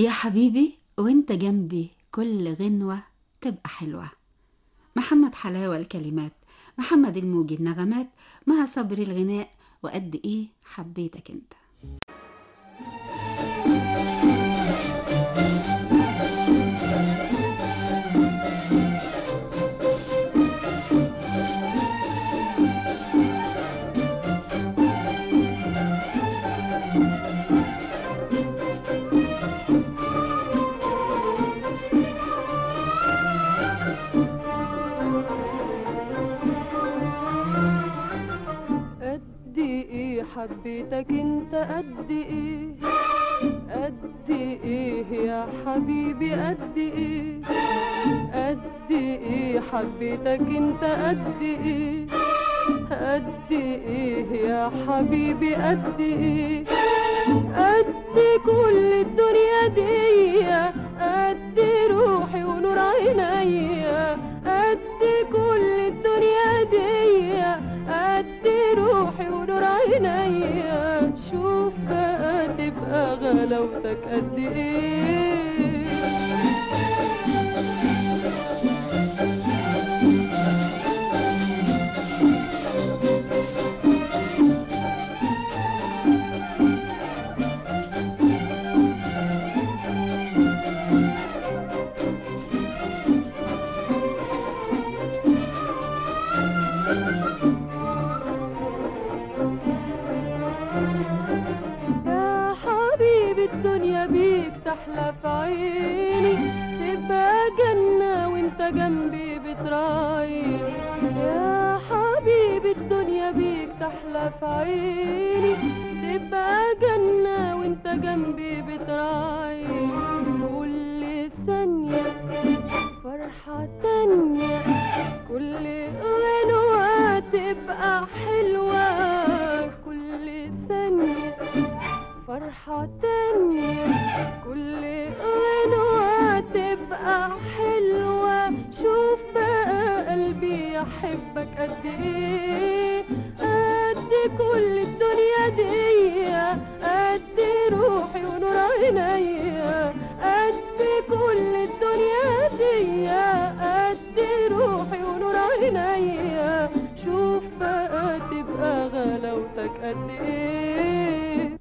يا حبيبي وانت جنبي كل غنوة تبقى حلوة محمد حلاوة الكلمات محمد الموجي النغمات مها صبري الغناء وقد ايه حبيتك انت قد ايه حبيتك انت قد ايه قد ايه يا حبيبي قد ايه قد ايه حبيتك انت قد ايه قد ايه يا حبيبي قد ايه قد كل الدنيا دي قد روحي ونور عينيا قد كل الدنيا دي قد روحي ونور عينيا شوف بقى تبقى غلاوتك قد ايه يا حبيبي الدنيا بيك تحلى في عيني تبقى جنة وانت جنبي بتراعيني يا حبيبي الدنيا بيك تحلى في عيني تبقى جنة وانت جنبي بتراعيني كل ثانية فرحة تانية كل غنوة تبقى حلوة كل ثانية فرحة تانية كل غنوة تبقى حلوة شوف بقى قلبي يحبك قد ايه قد كل الدنيا دي قد روحي ونور عينيا قد كل الدنيا دي قد روحي ونور عينيا شوف بقى تبقى غلاوتك قد ايه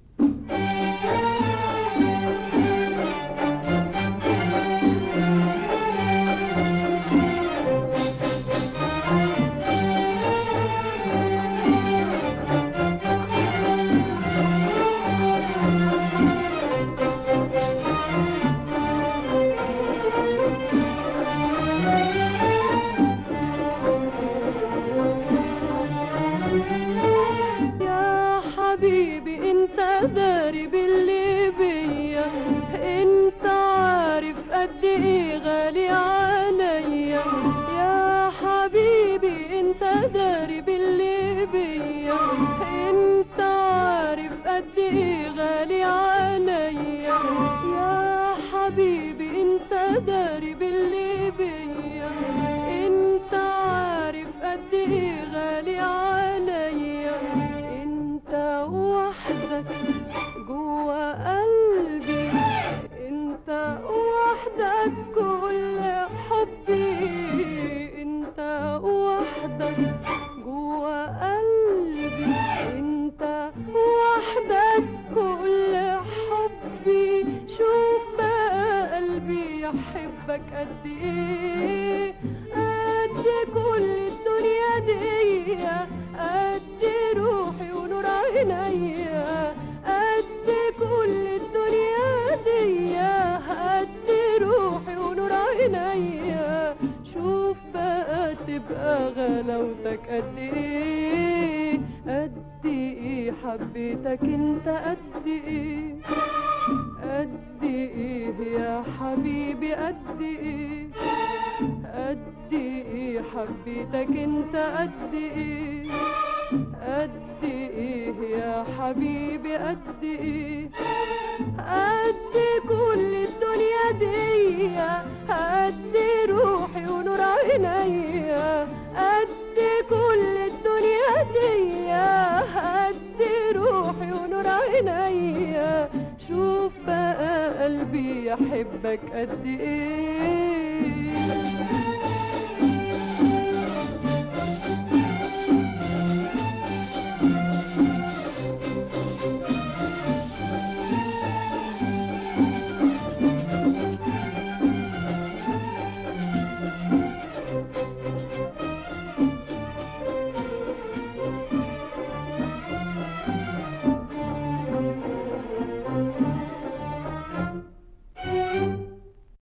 يا حبيبي انت داري باللي بيا انت عارف قد ايه غالي عليا يا حبيبي انت داري باللي بيا انت عارف قد ايه غالي عليا يا حبيبي انت داري باللي بيا انت عارف قد ايه غالي عليا انت وحدك جوا قلبي انت وحدك كل حبي انت وحدك جوا قلبي انت وحدك كل حبي شوف بقى قلبي يحبك قد ايه قد كل الدنيا دي قد روحي ونور عينيا قد كل الدنيا دي قد روحي ونور عينيا شوف بقى تبقى غلاوتك قد ايه قد ايه حبيتك انت قد ايه قد ايه يا حبيبي قد ايه قد ايه حبيتك انت قد ايه قد ايه يا حبيبي قد ايه قد كل الدنيا دي قد روحي ونور عينيا قد كل الدنيا دي قد روحي ونور عينيا شوف بقى قلبي يحبك قد ايه